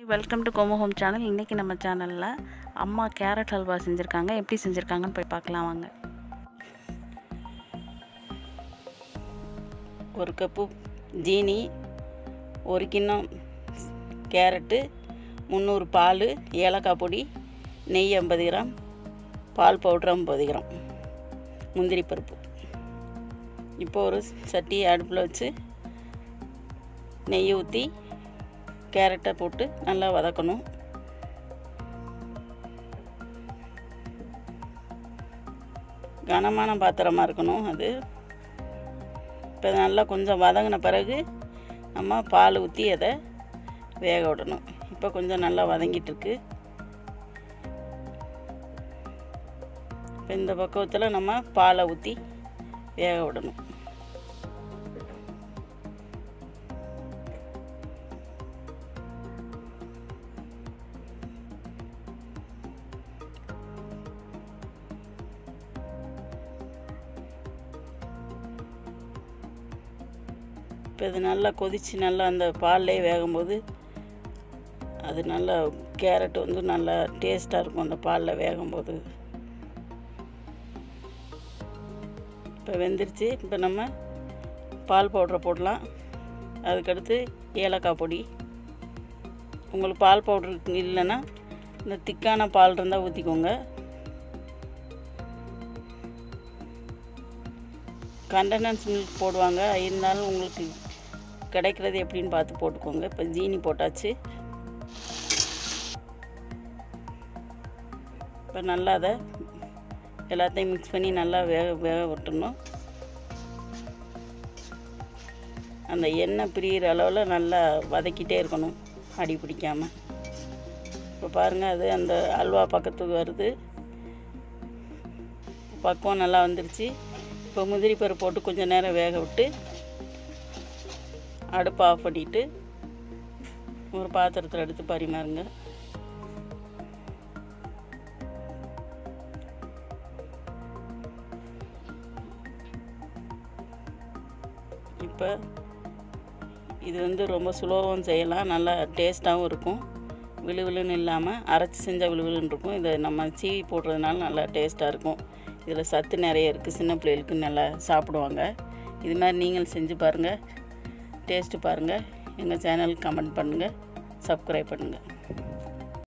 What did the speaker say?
welcome to Como home channel இன்றைக்கி நம்ம சேனலில் அம்மா கேரட் ஹல்வா செஞ்சுருக்காங்க எப்படி செஞ்சுருக்காங்கன்னு போய் பார்க்கலாம் வாங்க ஒரு கப்பு ஜீனி ஒரு கிண்ணம் கேரட்டு முந்நூறு பால் ஏலக்காய் பொடி நெய் ஐம்பது கிராம் பால் பவுட்ரு ஐம்பது கிராம் முந்திரி பருப்பு இப்போ ஒரு சட்டி அடுப்பில் வச்சு நெய் ஊற்றி கேரட்டை போட்டு நல்லா வதக்கணும் கனமான பாத்திரமாக இருக்கணும் அது இப்போ நல்லா கொஞ்சம் வதங்கின பிறகு நம்ம பால் ஊற்றி அதை வேக விடணும் இப்போ கொஞ்சம் நல்லா வதங்கிட்டுருக்கு இப்போ இந்த பக்குவத்தில் நம்ம பாலை ஊற்றி வேக விடணும் இப்போ இது நல்லா கொதித்து நல்லா அந்த பால்லே வேகும்போது அது நல்லா கேரட் வந்து நல்லா டேஸ்ட்டாக இருக்கும் அந்த பாலில் வேகும்போது இப்போ வெந்துருச்சு இப்போ நம்ம பால் பவுட்ரை போடலாம் அதுக்கடுத்து ஏலக்காய் பொடி உங்களுக்கு பால் பவுட்ரு இல்லைன்னா இந்த திக்கான பால் இருந்தால் ஊற்றிக்கோங்க கண்டனன்ஸ் மில்க் போடுவாங்க இருந்தாலும் உங்களுக்கு கிடைக்கிறது எப்படின்னு பார்த்து போட்டுக்கோங்க இப்போ ஜீனி போட்டாச்சு இப்போ நல்லா அதை எல்லாத்தையும் மிக்ஸ் பண்ணி நல்லா வேக வேக விட்டுணும் அந்த எண்ணெய் பிரியிற அளவில் நல்லா வதக்கிட்டே இருக்கணும் அடி பிடிக்காமல் இப்போ பாருங்கள் அது அந்த அல்வா பக்கத்துக்கு வருது பக்குவம் நல்லா வந்துருச்சு இப்போ முந்திரி பருப்பு போட்டு கொஞ்சம் நேரம் வேக விட்டு அடுப்பை ஆஃப் பண்ணிவிட்டு ஒரு பாத்திரத்தில் எடுத்து பரிமாறுங்க இப்போ இது வந்து ரொம்ப சுலபம் செய்யலாம் நல்லா டேஸ்ட்டாகவும் இருக்கும் விழுவிழுன்னு இல்லாமல் அரைச்சி செஞ்சால் விழுவிழுன்னு இருக்கும் இதை நம்ம சீவி போடுறதுனால நல்லா டேஸ்ட்டாக இருக்கும் இதில் சத்து நிறைய இருக்குது சின்ன பிள்ளைகளுக்கு நல்லா சாப்பிடுவாங்க இது மாதிரி நீங்கள் செஞ்சு பாருங்கள் டேஸ்ட்டு பாருங்கள் எங்கள் சேனலுக்கு கமெண்ட் பண்ணுங்கள் சப்ஸ்கிரைப் பண்ணுங்கள்